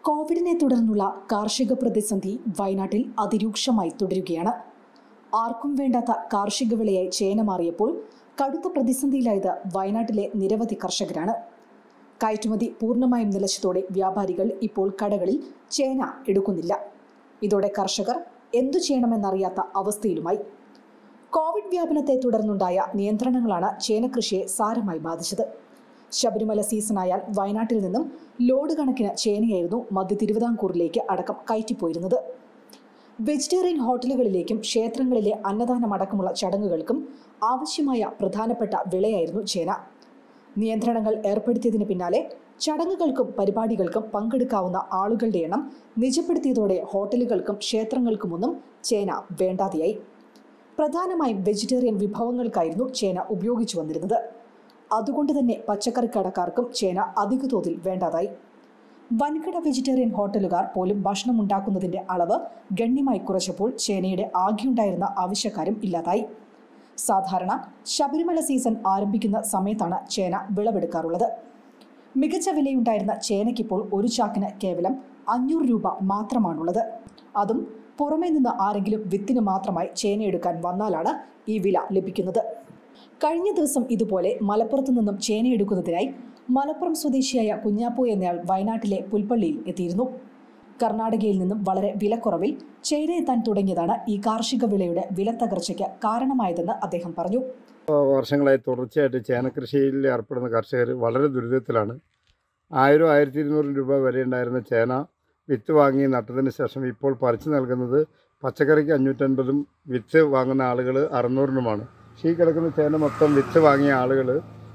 കോവിഡിനെ തുടർന്നുള്ള കാർഷിക പ്രതിസന്ധി വയനാട്ടിൽ അതിരൂക്ഷമായി തുടരുകയാണ് ആർക്കും വേണ്ടാത്ത കാർഷിക വിളയായി ചേന മാറിയപ്പോൾ കടുത്ത പ്രതിസന്ധിയിലായത് വയനാട്ടിലെ നിരവധി കർഷകരാണ് കയറ്റുമതി പൂർണ്ണമായും നിലച്ചതോടെ വ്യാപാരികൾ ഇപ്പോൾ കടകളിൽ ചേന എടുക്കുന്നില്ല ഇതോടെ കർഷകർ എന്തു ചെയ്യണമെന്നറിയാത്ത അവസ്ഥയിലുമായി കോവിഡ് വ്യാപനത്തെ തുടർന്നുണ്ടായ നിയന്ത്രണങ്ങളാണ് ചേന കൃഷിയെ സാരമായി ബാധിച്ചത് ശബരിമല സീസണായാൽ വയനാട്ടിൽ നിന്നും ലോഡ് കണക്കിന് ചേനയായിരുന്നു മധ്യ തിരുവിതാംകൂറിലേക്ക് അടക്കം കയറ്റിപ്പോയിരുന്നത് വെജിറ്റേറിയൻ ഹോട്ടലുകളിലേക്കും ക്ഷേത്രങ്ങളിലെ അന്നദാനം അടക്കമുള്ള ചടങ്ങുകൾക്കും ആവശ്യമായ പ്രധാനപ്പെട്ട വിളയായിരുന്നു ചേന നിയന്ത്രണങ്ങൾ ഏർപ്പെടുത്തിയതിന് പിന്നാലെ ചടങ്ങുകൾക്കും പരിപാടികൾക്കും പങ്കെടുക്കാവുന്ന ആളുകളുടെ എണ്ണം നിജപ്പെടുത്തിയതോടെ ഹോട്ടലുകൾക്കും ക്ഷേത്രങ്ങൾക്കുമൊന്നും ചേന വേണ്ടാതെയായി പ്രധാനമായും വെജിറ്റേറിയൻ വിഭവങ്ങൾക്കായിരുന്നു ചേന ഉപയോഗിച്ചു വന്നിരുന്നത് അതുകൊണ്ട് തന്നെ പച്ചക്കറി കടക്കാർക്കും ചേന അധിക തോതിൽ വേണ്ടാതായി വൻകിട വെജിറ്റേറിയൻ ഹോട്ടലുകാർ പോലും ഭക്ഷണം ഉണ്ടാക്കുന്നതിന്റെ അളവ് ഗണ്യമായി കുറച്ചപ്പോൾ ചേനയുടെ ആകെയുണ്ടായിരുന്ന ആവശ്യക്കാരും ഇല്ലാതായി സാധാരണ ശബരിമല സീസൺ ആരംഭിക്കുന്ന സമയത്താണ് ചേന വിളവെടുക്കാറുള്ളത് മികച്ച വിലയുണ്ടായിരുന്ന ചേനയ്ക്കിപ്പോൾ ഒരു ചാക്കിന് കേവലം അഞ്ഞൂറ് രൂപ മാത്രമാണുള്ളത് അതും പുറമേ നിന്ന് ആരെങ്കിലും വിത്തിന് മാത്രമായി ചേനയെടുക്കാൻ വന്നാലാണ് ഈ വില ലഭിക്കുന്നത് കഴിഞ്ഞ ദിവസം ഇതുപോലെ മലപ്പുറത്തു നിന്നും ചേനയെടുക്കുന്നതിനായി മലപ്പുറം സ്വദേശിയായ കുഞ്ഞാപ്പു എന്നയാൾ വയനാട്ടിലെ പുൽപ്പള്ളിയിൽ എത്തിയിരുന്നു കർണാടകയിൽ നിന്നും വളരെ വിലക്കുറവിൽ ചേന എത്താൻ തുടങ്ങിയതാണ് ഈ കാർഷിക വിളയുടെ വിലത്തകർച്ചയ്ക്ക് കാരണമായതെന്ന് അദ്ദേഹം പറഞ്ഞു വർഷങ്ങളായി തുടർച്ചയായിട്ട് ചേനക്കൃഷിയിൽ ഏർപ്പെടുന്ന കർഷകർ വളരെ ദുരിതത്തിലാണ് ആയിരം ആയിരത്തി ഇരുന്നൂറ് രൂപ വരെ ഉണ്ടായിരുന്ന ചേന വിത്ത് വാങ്ങി നട്ടതിന് ശേഷം ഇപ്പോൾ പറിച്ചു നൽകുന്നത് പച്ചക്കറിക്ക് അഞ്ഞൂറ്റൻപതും വിത്ത് വാങ്ങുന്ന ആളുകൾ അറുന്നൂറിനുമാണ് പക്ഷേ ഈ കിടക്കുന്ന ചേന മൊത്തം വിത്ത് വാങ്ങിയ ആളുകൾ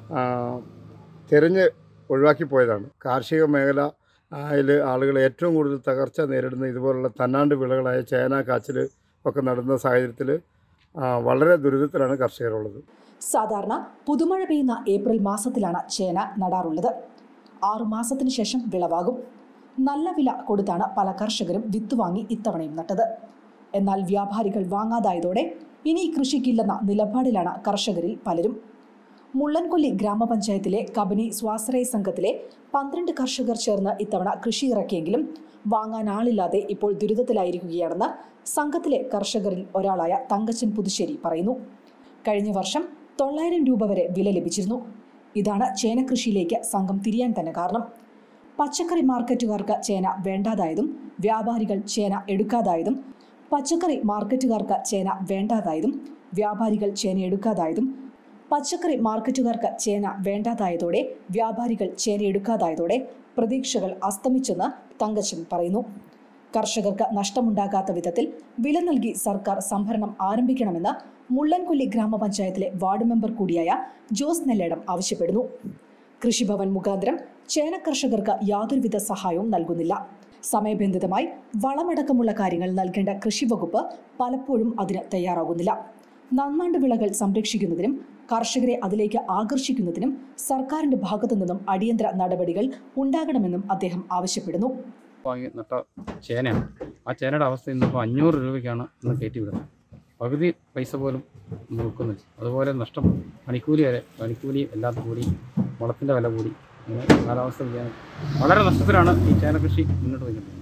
തിരഞ്ഞ് ഒഴിവാക്കി പോയതാണ് കാർഷിക മേഖല അതിൽ ആളുകൾ ഏറ്റവും കൂടുതൽ തകർച്ച നേരിടുന്ന ഇതുപോലുള്ള തന്നാണ്ട് വിളകളായ ചേന കാച്ചിൽ ഒക്കെ നടുന്ന സാഹചര്യത്തിൽ വളരെ ദുരിതത്തിലാണ് കർഷകരുള്ളത് സാധാരണ പുതുമഴ പെയ്യുന്ന ഏപ്രിൽ മാസത്തിലാണ് ചേന നടാറുള്ളത് ആറു മാസത്തിന് ശേഷം വിളവാകും നല്ല വില കൊടുത്താണ് പല കർഷകരും വിത്ത് വാങ്ങി ഇത്തവണയും നട്ടത് എന്നാൽ വ്യാപാരികൾ വാങ്ങാതായതോടെ ഇനി കൃഷിക്കില്ലെന്ന നിലപാടിലാണ് കർഷകരിൽ പലരും മുള്ളൻകൊല്ലി ഗ്രാമപഞ്ചായത്തിലെ കബനി സ്വാശ്രയ സംഘത്തിലെ പന്ത്രണ്ട് കർഷകർ ചേർന്ന് ഇത്തവണ കൃഷി ഇറക്കിയെങ്കിലും വാങ്ങാൻ ആളില്ലാതെ ഇപ്പോൾ ദുരിതത്തിലായിരിക്കുകയാണെന്ന് സംഘത്തിലെ കർഷകരിൽ ഒരാളായ തങ്കച്ചൻ പുതുശ്ശേരി പറയുന്നു കഴിഞ്ഞ വർഷം തൊള്ളായിരം രൂപ വരെ വില ലഭിച്ചിരുന്നു ഇതാണ് ചേന കൃഷിയിലേക്ക് സംഘം തിരിയാൻ തന്നെ കാരണം പച്ചക്കറി മാർക്കറ്റുകാർക്ക് ചേന വേണ്ടാതായതും വ്യാപാരികൾ ചേന എടുക്കാതായതും പച്ചക്കറി മാർക്കറ്റുകാർക്ക് ചേന വേണ്ടാതായതും വ്യാപാരികൾ ചേന എടുക്കാതായതും പച്ചക്കറി മാർക്കറ്റുകാർക്ക് ചേന വേണ്ടാതായതോടെ വ്യാപാരികൾ ചേന എടുക്കാതായതോടെ പ്രതീക്ഷകൾ അസ്തമിച്ചെന്ന് തങ്കച്ചൻ പറയുന്നു കർഷകർക്ക് നഷ്ടമുണ്ടാകാത്ത വിധത്തിൽ വില നൽകി സർക്കാർ സംഭരണം ആരംഭിക്കണമെന്ന് മുള്ളൻകൊല്ലി ഗ്രാമപഞ്ചായത്തിലെ വാർഡ് മെമ്പർ കൂടിയായ ജോസ് നെല്ലേടം ആവശ്യപ്പെടുന്നു കൃഷിഭവൻ മുഖാന്തരം ചേന കർഷകർക്ക് യാതൊരുവിധ സഹായവും നൽകുന്നില്ല സമയബന്ധിതമായി വളമടക്കമുള്ള കാര്യങ്ങൾ നൽകേണ്ട കൃഷി വകുപ്പ് പലപ്പോഴും അതിന് തയ്യാറാകുന്നില്ല നന്നാണ്ട് വിളകൾ സംരക്ഷിക്കുന്നതിനും കർഷകരെ അതിലേക്ക് ആകർഷിക്കുന്നതിനും സർക്കാരിന്റെ ഭാഗത്തു നിന്നും അടിയന്തര നടപടികൾ ഉണ്ടാകണമെന്നും അദ്ദേഹം ആവശ്യപ്പെടുന്നു വാങ്ങി നട്ട ചേനയാണ് ആ ചേനയുടെ അവസ്ഥ ഇന്നിപ്പോൾ അഞ്ഞൂറ് രൂപയ്ക്കാണ് ഇന്ന് കയറ്റി വിടുന്നത് പകുതി പൈസ പോലും നോക്കുന്നില്ല അതുപോലെ നഷ്ടം പണിക്കൂലി വരെ പണിക്കൂലിയും എല്ലാത്ത കൂടി വളത്തിൻ്റെ വില കൂടി അങ്ങനെ കാലാവസ്ഥ വ്യതിയാനം വളരെ നഷ്ടത്തിലാണ് ഈ ചേന കൃഷി മുന്നോട്ട് പോയിക്കൊണ്ടിരിക്കുന്നത്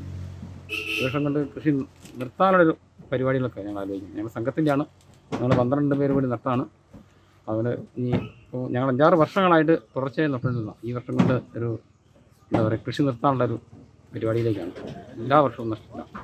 ഈ വർഷം കൊണ്ട് കൃഷി നിർത്താനുള്ളൊരു പരിപാടികളൊക്കെ ഞങ്ങൾ ആലോചിക്കുന്നത് ഞങ്ങൾ സംഘത്തിൻ്റെയാണ് ഞങ്ങൾ പന്ത്രണ്ട് പേര് കൂടി നട്ടാണ് അതുപോലെ ഈ ഇപ്പോൾ ഞങ്ങൾ അഞ്ചാറ് വർഷങ്ങളായിട്ട് തുടർച്ചയായി നട്ടുകൊണ്ടിരുന്ന ഈ വർഷം കൊണ്ട് ഒരു എന്താ പറയുക കൃഷി നിർത്താനുള്ള ഒരു പരിപാടിയിലേക്കാണ് എല്ലാ വർഷവും നഷ്ടത്തിലാണ്